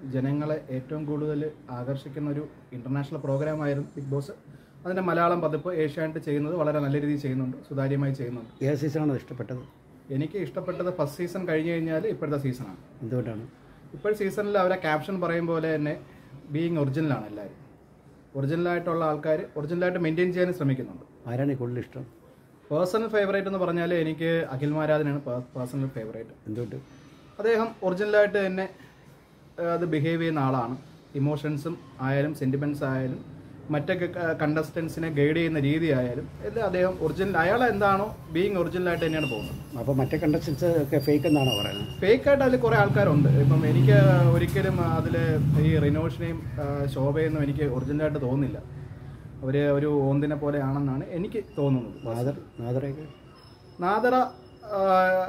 ജനങ്ങളെ ഏറ്റവും കൂടുതൽ ആകർഷിക്കുന്ന ഒരു ഇൻ്റർനാഷണൽ പ്രോഗ്രാമായിരുന്നു ബിഗ് ബോസ് അതിൻ്റെ മലയാളം പതിപ്പ് ഏഷ്യാനെറ്റ് ചെയ്യുന്നത് വളരെ നല്ല രീതിയിൽ ചെയ്യുന്നുണ്ട് സുതാര്യമായി ചെയ്യുന്നുണ്ട് ഏത് സീസണാണ് ഇഷ്ടപ്പെട്ടത് എനിക്ക് ഇഷ്ടപ്പെട്ടത് ഫസ്റ്റ് സീസൺ കഴിഞ്ഞ് കഴിഞ്ഞാൽ ഇപ്പോഴത്തെ സീസണാണ് എന്തുകൊണ്ടാണ് ഇപ്പോൾ സീസണിൽ അവരെ ക്യാപ്ഷൻ പറയും പോലെ തന്നെ ബീയിങ് ഒറിജിനലാണ് എല്ലാവരും ഒറിജിനലായിട്ടുള്ള ആൾക്കാർ ഒറിജിനലായിട്ട് മെയിൻറ്റെയിൻ ചെയ്യാൻ ശ്രമിക്കുന്നുണ്ട് ആരാണ് ഈ കൂടുതൽ ഇഷ്ടം പേഴ്സണൽ ഫേവറേറ്റ് എന്ന് പറഞ്ഞാൽ എനിക്ക് അഖിൽ മാരാജനാണ് പേഴ്സണൽ ഫേവറേറ്റ് എന്തുകൊണ്ട് അദ്ദേഹം ഒറിജിനലായിട്ട് തന്നെ ആ, അത് ബിഹേവ് ചെയ്യുന്ന ആളാണ് ഇമോഷൻസും ആയാലും സെൻറ്റിമെൻറ്റ്സ് ആയാലും മറ്റൊക്കെ കണ്ടസ്റ്റൻസിനെ ഗൈഡ് ചെയ്യുന്ന രീതി ആയാലും എല്ലാം അദ്ദേഹം ഒറിജിനൽ അയാൾ എന്താണോ ബീയിങ് ഒറിജിനലായിട്ട് തന്നെയാണ് പോകുന്നത് അപ്പോൾ മറ്റേ കണ്ടസ്റ്റൻസ് ഒക്കെ ഫേക്ക് എന്നാണോ പറയുന്നത് ഫേക്കായിട്ട് അതിൽ കുറേ ആൾക്കാരുണ്ട് ഇപ്പം എനിക്ക് ഒരിക്കലും അതിൽ ഈ റിനോഷിനെയും ആ, ശോഭയൊന്നും എനിക്ക് ഒറിജിനലായിട്ട് തോന്നുന്നില്ല അവർ ഒരു ഓന്തിനെ പോലെയാണെന്നാണ് എനിക്ക് തോന്നുന്നത് നാദർ നാദറൊക്കെ നാദറ ആ,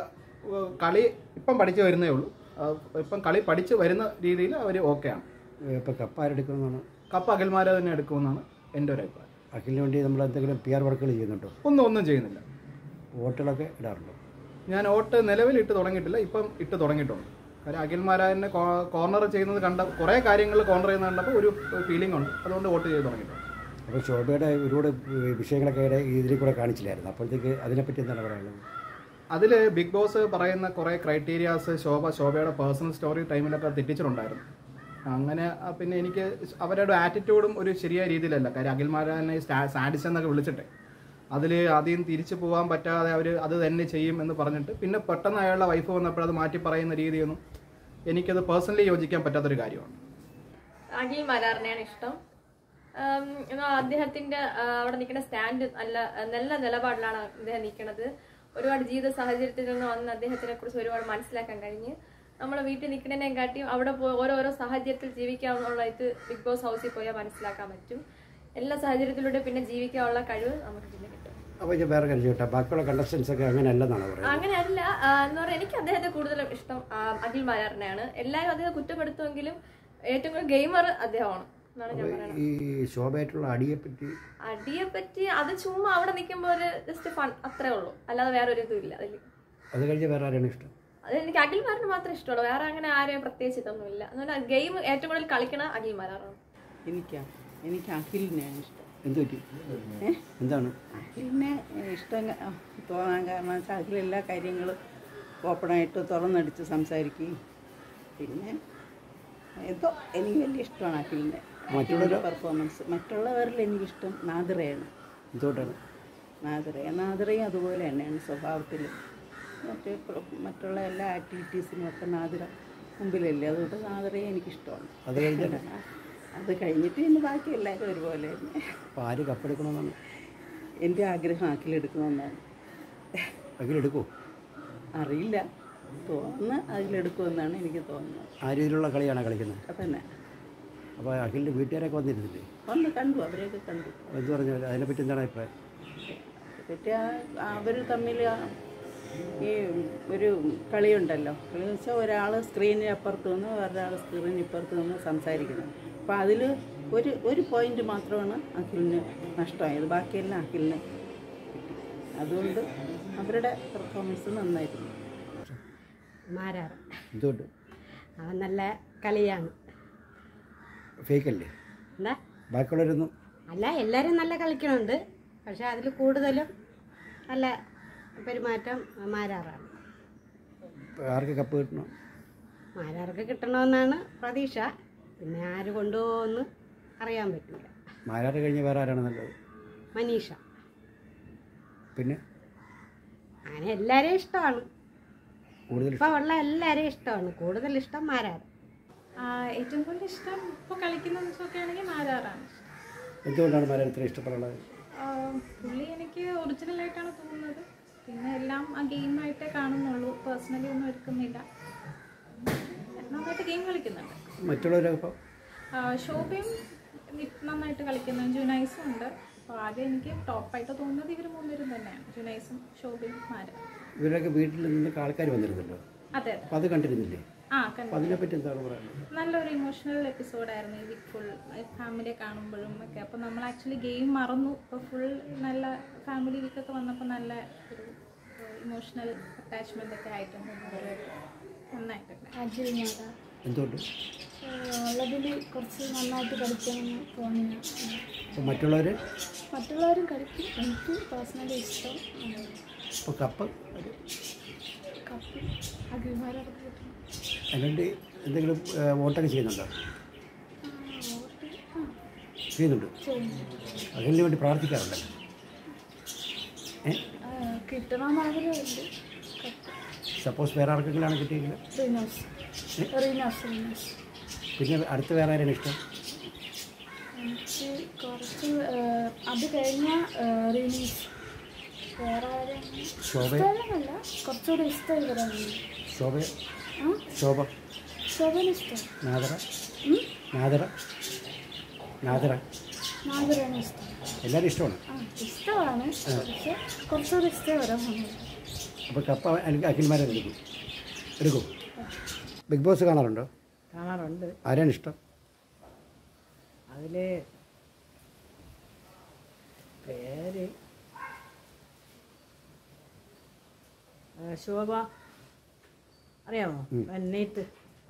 കളി ഇപ്പം പഠിച്ചു വരുന്നേ ഉള്ളൂ ആ, ഇപ്പം കളി പഠിച്ച് വരുന്ന രീതിയിൽ അവർ ഓക്കെയാണ് ഇപ്പോൾ കപ്പ ആരെടുക്കുമെന്നാണ് കപ്പ് അഖിൽമാരെ തന്നെ എടുക്കുമെന്നാണ് എൻ്റെ ഒരു അഭിപ്രായം അഖിലിന് വേണ്ടി നമ്മൾ എന്തെങ്കിലും പി ആർ വർക്കുകൾ ചെയ്യുന്നുണ്ടോ ഒന്നും ഒന്നും ചെയ്യുന്നില്ല വോട്ടുകളൊക്കെ ഇടാറുണ്ടോ ഞാൻ വോട്ട് നിലവിൽ ഇട്ട് തുടങ്ങിയിട്ടില്ല ഇപ്പം ഇട്ട് തുടങ്ങിയിട്ടുണ്ട് കാര്യം അഖിൽമാരായനെ കോർണർ ചെയ്യുന്നത് കണ്ട കുറേ കാര്യങ്ങൾ കോർണർ ചെയ്യുന്നത് കണ്ടപ്പോൾ ഒരു ഫീലിംഗ് ഉണ്ട് അതുകൊണ്ട് വോട്ട് ചെയ്ത് തുടങ്ങിയിട്ടുണ്ട് അപ്പോൾ ശോഭയുടെ ഒരുപാട് വിഷയങ്ങളൊക്കെ ഇവിടെ ഇതിൽ കൂടെ കാണിച്ചില്ലായിരുന്നു അപ്പോഴത്തേക്ക് അതിനെപ്പറ്റി എന്താണ് പറയാനുള്ളത് അതിൽ ബിഗ് ബോസ് പറയുന്ന കുറേ ക്രൈറ്റീരിയാസ് ശോഭ ശോഭയുടെ പേഴ്സണൽ സ്റ്റോറി ടൈമിലൊക്കെ തെറ്റിച്ചിട്ടുണ്ടായിരുന്നു അങ്ങനെ ആ, പിന്നെ എനിക്ക് അവരുടെ ആറ്റിറ്റ്യൂഡും ഒരു ശരിയായ രീതിയിലല്ല കാര്യം അഖിൽമാരാനെ സാഡിസ് എന്നൊക്കെ വിളിച്ചിട്ട് അതിൽ ആദ്യം തിരിച്ചു പോകാൻ പറ്റാതെ അവർ അത് തന്നെ ചെയ്യും എന്ന് പറഞ്ഞിട്ട് പിന്നെ പെട്ടെന്ന് അയാളുടെ വൈഫ് വന്നപ്പോൾ അത് മാറ്റി പറയുന്ന രീതിയൊന്നും എനിക്കത് പേഴ്സണലി യോജിക്കാൻ പറ്റാത്തൊരു കാര്യമാണ് അഖിൽ മലാറിനെയാണ് ഇഷ്ടം ആം, എന്നാൽ അദ്ദേഹത്തിന്റെ ആ, അവിടെ നിൽക്കുന്ന സ്റ്റാൻഡ് നല്ല നല്ല നിലപാടിലാണ് അദ്ദേഹം നിൽക്കുന്നത് ഒരുപാട് ജീവിത സാഹചര്യത്തിൽ നിന്ന് വന്ന് അദ്ദേഹത്തിനെ കുറിച്ച് ഒരുപാട് മനസ്സിലാക്കാൻ കഴിഞ്ഞ് നമ്മളെ വീട്ടിൽ നിൽക്കുന്നതിനെ കാട്ടിയും അവിടെ പോയി ഓരോരോ സാഹചര്യത്തിൽ ജീവിക്കാവുന്നുള്ള ഇത് ബിഗ് ബോസ് ഹൗസിൽ പോയാൽ മനസ്സിലാക്കാൻ പറ്റും എല്ലാ സാഹചര്യത്തിലൂടെ പിന്നെ ജീവിക്കാനുള്ള കഴിവ് നമുക്ക് പിന്നെ കിട്ടും അപ്പോൾ ഞാൻ വേറെ കാര്യം ചോദിട്ടെ ബാക്കിയുള്ള കണ്ടസ്റ്റൻസ് ഒക്കെ അങ്ങനെ അല്ലെന്നാണ് പറയുന്നത് അങ്ങനെയല്ല ആ, എന്ന് പറഞ്ഞാൽ എനിക്ക് അദ്ദേഹത്തെ കൂടുതലും ഇഷ്ടം ആ, അഖിൽ മാരാറിനെയാണ് എല്ലാവരും അദ്ദേഹം കുറ്റപ്പെടുത്തുമെങ്കിലും ഏറ്റവും കൂടുതൽ ഗെയിമർ അദ്ദേഹമാണ് എന്നാണ് ഞാൻ പറയുന്നത് ഈ ശോഭയായിട്ടുള്ള അടിയെപ്പറ്റി അടിയെ പറ്റി അത് ചുമ്മാ അവിടെ നിൽക്കുമ്പോൾ ഒരു ജസ്റ്റ് ഫൺ അത്രേ ഉള്ളൂ അല്ലാതെ വേറെ ഒരു ഇതും ഇല്ല അതിൽ അത് കഴിഞ്ഞ് വേറെ ആരാണ് ഇഷ്ടം അത് എനിക്ക് അഖിൽമാറിന് മാത്രമേ ഇഷ്ടമുള്ളൂ വേറെ അങ്ങനെ ആരെയും പ്രത്യേകിച്ച് ഇതൊന്നുമില്ല എന്നാൽ ഗെയിം ഏറ്റവും കൂടുതൽ കളിക്കണ അഖിൽമാരാണ് എനിക്കാ എനിക്ക് അഖിലിനെയാണ് ഇഷ്ടം എന്ത് പറ്റി എന്താണ് അഖിലിനെ ഇഷ്ടം ക- തോന്നാൻ കാരണം വെച്ചാൽ അഖിൽ എല്ലാ കാര്യങ്ങളും ഓപ്പണായിട്ട് തുറന്നടിച്ച് സംസാരിക്കുകയും പിന്നെ എന്തോ എനിക്ക് വലിയ ഇഷ്ടമാണ് അഖിലിൻ്റെ അഖിലിൻ്റെ പെർഫോമൻസ് മറ്റുള്ളവരിൽ എനിക്കിഷ്ടം നാദിറയാണ് എന്തുകൊണ്ടാണ് നാദിറയെ നാദിറയും അതുപോലെ തന്നെയാണ് സ്വഭാവത്തിൽ മറ്റ് പ്ര- മറ്റുള്ള എല്ലാ ആക്ടിവിറ്റീസിനും ഒക്കെ നാദിറ മുമ്പിലല്ലേ അതുകൊണ്ട് നാദിറയെ എനിക്കിഷ്ടമാണ് അത് കഴിഞ്ഞിട്ട് അത് കഴിഞ്ഞിട്ട് ഇനി ബാക്കി എല്ലാവരും ഒരുപോലെ തന്നെ അപ്പോൾ ആര് കപ്പെടുക്കണമെന്നാണ് എൻ്റെ ആഗ്രഹം അഖിലെടുക്കണമെന്നാണ് അഖിലെടുക്കുമോ അറിയില്ല തോന്നുന്നു അതിലെടുക്കുമെന്നാണ് എനിക്ക് തോന്നുന്നത് ആ രീതിയിലുള്ള കളിയാണ് കളിക്കുന്നത് അതന്നെ അപ്പോൾ അഖിലിൻ്റെ വീട്ടുകാരൊക്കെ വന്നിരുന്നില്ലേ വന്ന് കണ്ടു അവരെയൊക്കെ കണ്ടു എന്ത് പറഞ്ഞു അതിനെപ്പറ്റി എന്താണ് അഭിപ്രായം പറ്റി അവർ തമ്മിൽ ആ ഈ ഒരു കളിയുണ്ടല്ലോ കളി എന്ന് വെച്ചാൽ ഒരാൾ സ്ക്രീനിന് അപ്പുറത്ത് നിന്ന് ഒരാൾ സ്ക്രീനിന് ഇപ്പുറത്ത് നിന്ന് സംസാരിക്കുന്നത് അപ്പോൾ അതിൽ ഒരു ഒരു പോയിന്റ് മാത്രമാണ് അഖിലിന് നഷ്ടമായത് ബാക്കിയെല്ലാം അഖിലിന് കിട്ടി അതുകൊണ്ട് അവരുടെ പെർഫോമൻസ് നന്നായിരുന്നു മാരാറ് എന്തുകൊണ്ട് അവൻ നല്ല കളിയാണ് ഫേക്കല്ലേ എന്താ ബാക്കിയുള്ളവരൊന്നും അല്ല എല്ലാവരും നല്ല കളിക്കണുണ്ട് പക്ഷെ അതിൽ കൂടുതലും നല്ല പെരുമാറ്റം മാരാറാണ് ആർക്ക് കപ്പ് കിട്ടണം മാരാർക്ക് കിട്ടണമെന്നാണ് പ്രതീക്ഷ പിന്നെ ആര് കൊണ്ടുപോകുമെന്ന് അറിയാൻ പറ്റില്ല മാരാറ് കഴിഞ്ഞ് വേറെ ആരാണ് നല്ലത് മനീഷ പിന്നെ അങ്ങനെ എല്ലാവരെയും ഇഷ്ടമാണ് കൂടുതൽ ഇപ്പോൾ ഉള്ള എല്ലാവരെയും ഇഷ്ടമാണ് കൂടുതൽ ഇഷ്ടം മാരാറ് ആ, ഏറ്റവും കൂടുതൽ ഇഷ്ടം ഇപ്പോൾ കളിക്കുന്ന ദിവസമൊക്കെ ആണെങ്കിൽ മാരാറാണ് ഇഷ്ടം. എന്തുകൊണ്ടാണ് മാരാർ ഇത്ര ഇഷ്ടപ്പെടാനുള്ളത് ആ, പുള്ളി എനിക്ക് ഒറിജിനലായിട്ടാണ് തോന്നുന്നത് പിന്നെ എല്ലാം ആ ഗെയിമായിട്ടേ കാണുന്നുള്ളൂ പേഴ്സണലി ഒന്നും എടുക്കുന്നില്ല നന്നായിട്ട് ഗെയിം കളിക്കുന്നുണ്ട് മറ്റുള്ളവരൊക്കെ ഇപ്പോൾ ആ, ശോഭയും നി- നന്നായിട്ട് കളിക്കുന്നു ജുനൈസും ഉണ്ട് അപ്പോൾ ആദ്യം എനിക്ക് ടോപ്പായിട്ട് തോന്നുന്നത് ഇവർ മൂന്നുപേരും തന്നെയാണ് ജുനൈസും ശോഭയും മാര ഇവരൊക്കെ വീട്ടിൽ നിന്നൊക്കെ ആൾക്കാർ വന്നിരുന്നല്ലോ അതെ അതെ അപ്പോൾ അത് കണ്ടിരുന്നില്ലേ ആ അപ്പോൾ കണ്ടു അതിനെപ്പറ്റി എന്താണ് പറയുന്നത് നല്ലൊരു ഇമോഷണൽ എപ്പിസോഡായിരുന്നു ഈ വീക്ക് ഫുൾ ഫാമിലിയെ കാണുമ്പോഴും ഒക്കെ അപ്പോൾ നമ്മൾ ആക്ച്വലി ഗെയിം മറന്നു ഇപ്പോൾ ഫുൾ നല്ല ഫാമിലി വീക്കൊക്കെ വന്നപ്പോൾ നല്ല ഒരു ഇമോഷണൽ അറ്റാച്ച്മെൻ്റ് ഒക്കെ ആയിട്ടുണ്ട് നന്നായിട്ടുണ്ട് അഖിൽ മാതാ എന്തുകൊണ്ട് ഉള്ളതിൽ കുറച്ച് നന്നായിട്ട് കളിക്കണമെന്ന് തോന്നിയ അപ്പോൾ മറ്റുള്ളവർ മറ്റുള്ളവരും കളിക്കും എനിക്ക് പേഴ്സണലി ഇഷ്ടം ആണ്. ഇപ്പോൾ കപ്പ് ഒരു കപ്പ് അഖിൽമാരൊക്കെ കിട്ടും അതിനുവേണ്ടി എന്തെങ്കിലും ഏ, വോട്ടൊക്കെ ചെയ്യുന്നുണ്ടോ വോട്ട് ആ ചെയ്യുന്നുണ്ട് ചെയ്യുന്നു അഖിലിന് വേണ്ടി പ്രാർത്ഥിക്കാറുണ്ട് ഏ ആ, കിട്ടണമെന്ന് ആഗ്രഹമുണ്ട് കപ്പ് സപ്പോസ് വേറെ ആർക്കെങ്കിലാണ് കിട്ടിയെങ്കിൽ റിനോസ് റിനോസ് റിനോസ് പിന്നെ അടുത്ത് വേറെ ആരെയാണ് ഇഷ്ടം എനിക്ക് കുറച്ച് ആ, അത് കഴിഞ്ഞ റിനീസ് വേറെ ആരും ശോഭ ഇഷ്ടമല്ല കുറച്ചുകൂടി ഇഷ്ടം ഇവരാണ് ശോഭ ആ ശോഭ ശോഭന ഇഷ്ടം നാദറ നാദറ നാദറ നാഗരാണ് ഇഷ്ടം എല്ലാവരും ഇഷ്ടമാണ് ആ ഇഷ്ടമാണ് പക്ഷെ കുറച്ചുകൂടി ഇഷ്ടം വരാൻ വന്നത് അപ്പോൾ കപ്പ എനിക്ക് അഖിൽമാരെ എടുക്കും എടുക്കും ബിഗ് ബോസ് കാണാറുണ്ടോ കാണാറുണ്ട് ആരാണ് ഇഷ്ടം അതിൽ പേര് ആ, ശോഭ അറിയാമോ നെയ്ത്ത്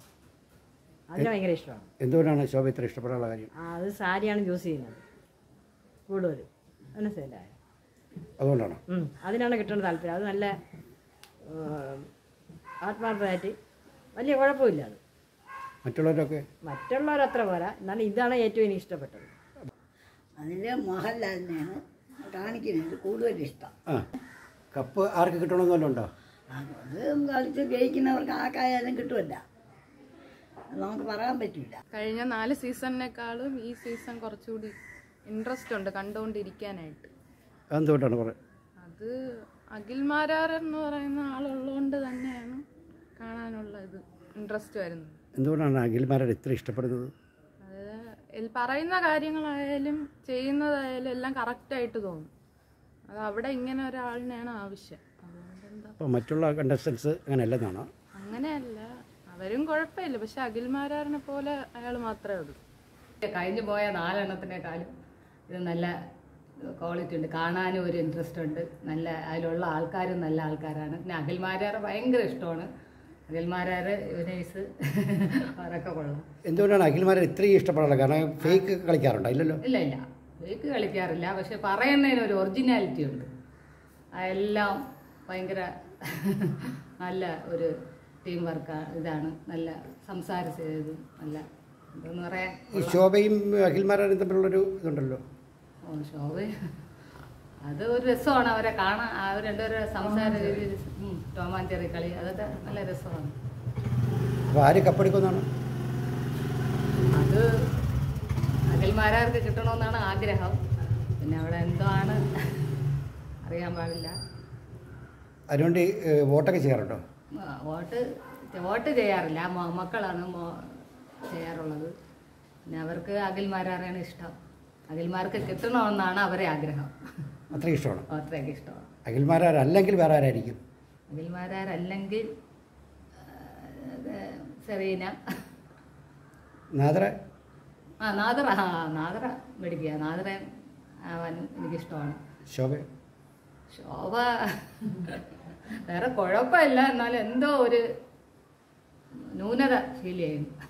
അതിനെ ഭയങ്കര ഇഷ്ടമാണ് എന്തുകൊണ്ടാണ് ശോഭ ഇത്ര ഇഷ്ടപ്പെടാനുള്ള കാര്യം ആ അത് സാരിയാണ് യൂസ് ചെയ്യുന്നത് കൂടുതൽ മനസ്സിലായോ അതുകൊണ്ടാണോ ഉം, അതിനാണ് കിട്ടുന്ന താല്പര്യം അത് നല്ല ഉം, ആത്മാർത്ഥമായിട്ട് വലിയ കുഴപ്പമില്ല അത് മറ്റുള്ളവരൊക്കെ മറ്റുള്ളവരത്ര പോരാ എന്നാലും ഇതാണ് ഏറ്റവും എനിക്ക് ഇഷ്ടപ്പെട്ടത് അതിൽ മോഹൻലാലിനെയാണ് കാണിക്കുന്നത് കൂടുതൽ ഇഷ്ടം ആ കപ്പ് ആർക്ക് കിട്ടണമെന്ന് വല്ലതും ഉണ്ടോ അത് കളിച്ച് ജയിക്കുന്നവർക്ക് ആർക്കായാലും കിട്ടുമല്ല അത് നമുക്ക് പറയാൻ പറ്റില്ല കഴിഞ്ഞ നാല് സീസണിനേക്കാളും ഈ സീസൺ കുറച്ചുകൂടി ഇൻട്രസ്റ്റ് ഉണ്ട് കണ്ടുകൊണ്ടിരിക്കാനായിട്ട് അതെന്തുകൊണ്ടാണ് പറയുന്നത് അത് അഖിൽ മാരാർ എന്ന് പറയുന്ന ആളുള്ളതുകൊണ്ട് തന്നെയാണ് കാണാനുള്ള ഇത് ഇൻട്രസ്റ്റ് വരുന്നത് എന്തുകൊണ്ടാണ് അഖിൽമാരെ ഇത്ര ഇഷ്ടപ്പെടുന്നത് അത് എൽ- പറയുന്ന കാര്യങ്ങളായാലും ചെയ്യുന്നതായാലും എല്ലാം കറക്റ്റായിട്ട് തോന്നും അത് അവിടെ ഇങ്ങനെ ഒരാളിനെയാണ് ആവശ്യം അതുകൊണ്ട് എന്താ അപ്പോൾ മറ്റുള്ള കണ്ടസ്റ്റൻസ് അങ്ങനെ അല്ലെന്നാണോ അങ്ങനെയല്ല അവരും കുഴപ്പമില്ല പക്ഷെ അഖിൽ മാരാറിനെ പോലെ അയാൾ മാത്രമേ ഉള്ളൂ കഴിഞ്ഞു പോയ നാലെണ്ണത്തിനേക്കാളും ഇത് നല്ല ക്വാളിറ്റി ഉണ്ട് കാണാനും ഒരു ഇൻട്രസ്റ്റ് ഉണ്ട് നല്ല അതിലുള്ള ആൾക്കാരും നല്ല ആൾക്കാരാണ് പിന്നെ അഖിൽമാരാറ് ഭയങ്കര ഇഷ്ടമാണ് അഖിൽമാരാറ് യുനൈസ് അവരൊക്കെ കൊള്ളാം എന്തുകൊണ്ടാണ് അഖിൽമാരെ ഇത്രയും ഇഷ്ടപ്പെടാനുള്ള കാരണം ഫേക്ക് കളിക്കാറുണ്ടോ ഇല്ലല്ലോ ഇല്ല ഇല്ല ഫേക്ക് കളിക്കാറില്ല പക്ഷെ പറയുന്നതിന് ഒരു ഒറിജിനാലിറ്റി ഉണ്ട് എല്ലാം ഭയങ്കര നല്ല ഒരു ടീം വർക്ക് ഇതാണ് നല്ല സംസാരം ചെയ്തതും നല്ല എന്താന്ന് പറയാൻ ഈ ശോഭയും അഖിൽമാരും തമ്മിലുള്ളൊരു ഇതുണ്ടല്ലോ ഓ ശോഭ അത് ഒരു രസമാണ് അവരെ കാണാൻ അവർ രണ്ടുപേരുടെ സംസാര രീതി ഉം, ടോം ആൻഡ് ജെറി കളി അതൊക്കെ നല്ല രസമാണ് അപ്പോൾ ആര് കപ്പെടുക്കുമെന്നാണ് അത് അഖിൽമാരാർക്ക് കിട്ടണമെന്നാണ് ആഗ്രഹം പിന്നെ അവിടെ എന്തോ ആണ് അറിയാൻ പാടില്ല അതിനുവേണ്ടി ഏഹ്, വോട്ടൊക്കെ ചെയ്യാറുണ്ടോ ആ, വോട്ട് വോട്ട് ചെയ്യാറില്ല മ- മക്കളാണ് മോ- ചെയ്യാറുള്ളത് പിന്നെ അവർക്ക് അഖിൽമാരാറാണ് ഇഷ്ടം അഖിൽമാർക്ക് കിട്ടണമെന്നാണ് അവരെ ആഗ്രഹം അത്രയും ഇഷ്ടമാണ് അത്രയൊക്കെ ഇഷ്ടമാണ് അഖിൽമാരല്ലെങ്കിൽ വേറെ ആരായിരിക്കും അഖിൽമാരാരല്ലെങ്കിൽ ആ, ഇത് സെറീന നാദറ ആ നാദറ ആ നാദറ മേടിക്കുക നാദറ ആവാൻ എനിക്കിഷ്ടമാണ് ശോഭ ശോഭ വേറെ കുഴപ്പമില്ല എന്നാലും എന്തോ ഒരു ന്യൂനത ഫീൽ ചെയ്യുന്നു